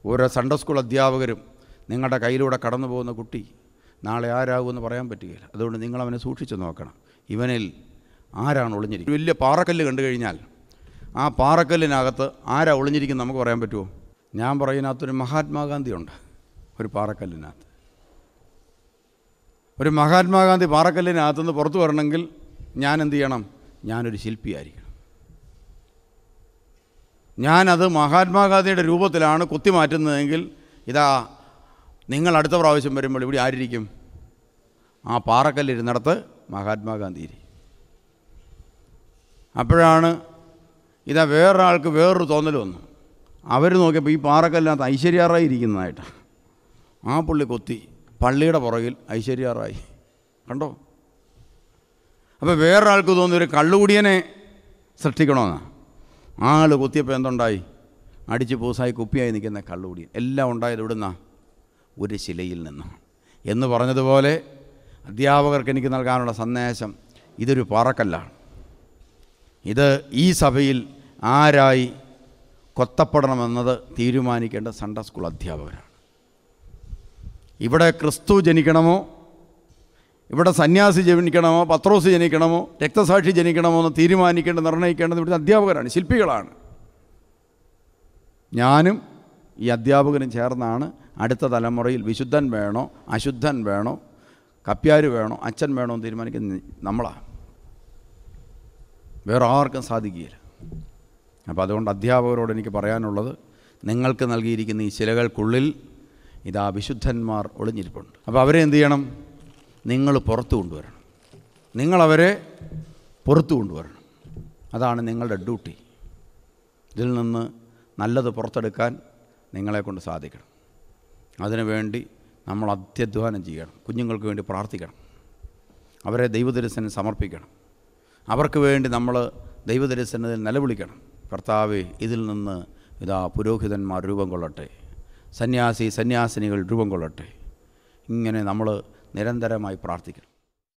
ഓരോ Sunday school അധ്യാപകരും നിങ്ങളുടെ കയ്യിലൂടെ കടന്നു പോകുന്ന കുട്ടി നാളെ ആരാകുമെന്ന് പറയാൻ പറ്റുകയില്ല അതുകൊണ്ട് നിങ്ങൾ അവനെ സൂക്ഷിച്ച് നോക്കണം ഇവനിൽ ആരാണ് ഒളിഞ്ഞിരിക്കുന്നത് വലിയ പാറക്കല്ല് കണ്ടു കഴിഞ്ഞാൽ ആ പാറക്കല്ലിനകത്ത് ആരാ ഒളിഞ്ഞിരിക്കുന്നത് നമുക്ക് പറയാൻ പറ്റുമോ ഞാൻ പറയുന്നതിനകത്തൊരു മഹാത്മാഗാന്ധി ഉണ്ട് ഒരു പാറക്കല്ലിനകത്ത് ഒരു മഹാത്മാഗാന്ധി പാറക്കല്ലിനകത്തുനിന്ന് പുറത്തു വരണമെങ്കിൽ ഞാൻ എന്ത് ചെയ്യണം ഞാനൊരു ശില്പിയായിരിക്കണം ഞാനത് മഹാത്മാഗാന്ധിയുടെ രൂപത്തിലാണ് കുത്തി മാറ്റുന്നതെങ്കിൽ ഇതാ നിങ്ങൾ അടുത്ത പ്രാവശ്യം വരുമ്പോൾ ഇവിടെ ആരിരിക്കും ആ പാറക്കല്ലിരുന്നിടത്ത് മഹാത്മാഗാന്ധി ഇരിക്കും അപ്പോഴാണ് ഇതാ വേറൊരാൾക്ക് വേറൊരു തോന്നൽ വന്നു അവർ നോക്കിയപ്പോൾ ഈ പാറക്കല്ലിനകത്ത് ഐശ്വര്യാറായി ഇരിക്കുന്നതായിട്ട് ആ പുള്ളി കൊത്തി പള്ളിയുടെ പുറകിൽ ഐശ്വര്യാറായി കണ്ടോ അപ്പോൾ വേറൊരാൾക്ക് തോന്നി ഒരു കള്ളുകുടിയനെ സൃഷ്ടിക്കണമെന്നാണ് ആൾ കുത്തിയപ്പോൾ എന്തുണ്ടായി അടിച്ച് പൂസായി കുപ്പിയായി നിൽക്കുന്ന കള്ളുകുടിയൻ എല്ലാം ഉണ്ടായത് ഇവിടുന്ന ഒരു ശിലയിൽ നിന്ന് എന്ന് പറഞ്ഞതുപോലെ അധ്യാപകർക്ക് എനിക്ക് നൽകാനുള്ള സന്ദേശം ഇതൊരു പാറക്കല്ലാണ് ഇത് ഈ സഭയിൽ ആരായി കൊത്തപ്പെടണമെന്നത് തീരുമാനിക്കേണ്ട സൺഡേ സ്കൂൾ അധ്യാപകരാണ് ഇവിടെ ക്രിസ്തു ജനിക്കണമോ ഇവിടെ സന്യാസി ജനിക്കണമോ പത്രോസ് ജനിക്കണമോ രക്തസാക്ഷി ജനിക്കണമോ എന്ന് തീരുമാനിക്കേണ്ടത് നിർണ്ണയിക്കേണ്ടത് ഇവിടുത്തെ അധ്യാപകരാണ് ശില്പികളാണ് ഞാനും ഈ അധ്യാപകനും ചേർന്നാണ് അടുത്ത തലമുറയിൽ വിശുദ്ധൻ വേണോ അശുദ്ധൻ വേണോ കപ്യാര് വേണോ അച്ഛൻ വേണോ എന്ന് തീരുമാനിക്കുന്നത് നമ്മളാണ് വേറെ ആർക്കും സാധിക്കുകയില്ല അപ്പോൾ അതുകൊണ്ട് അധ്യാപകരോട് എനിക്ക് പറയാനുള്ളത് നിങ്ങൾക്ക് നൽകിയിരിക്കുന്ന ഈ ശിലകൾക്കുള്ളിൽ ഇതാ വിശുദ്ധന്മാർ ഒളിഞ്ഞിരിപ്പുണ്ട് അപ്പോൾ അവരെ എന്ത് ചെയ്യണം നിങ്ങൾ പുറത്തു കൊണ്ടുവരണം നിങ്ങളവരെ പുറത്തു കൊണ്ടുവരണം അതാണ് നിങ്ങളുടെ ഡ്യൂട്ടി ഇതിൽ നിന്ന് നല്ലത് പുറത്തെടുക്കാൻ നിങ്ങളെക്കൊണ്ട് സാധിക്കണം അതിനുവേണ്ടി നമ്മൾ അത്യധ്വാനം ചെയ്യണം കുഞ്ഞുങ്ങൾക്ക് വേണ്ടി പ്രാർത്ഥിക്കണം അവരെ ദൈവദർശനം സമർപ്പിക്കണം അവർക്ക് വേണ്ടി നമ്മൾ ദൈവദർശനത്തിൽ നിലവിളിക്കണം കർത്താവെ ഇതിൽ നിന്ന് ഇതാ പുരോഹിതന്മാർ രൂപം കൊള്ളട്ടെ സന്യാസി സന്യാസിനികൾ രൂപം കൊള്ളട്ടെ ഇങ്ങനെ നമ്മൾ നിരന്തരമായി പ്രാർത്ഥിക്കണം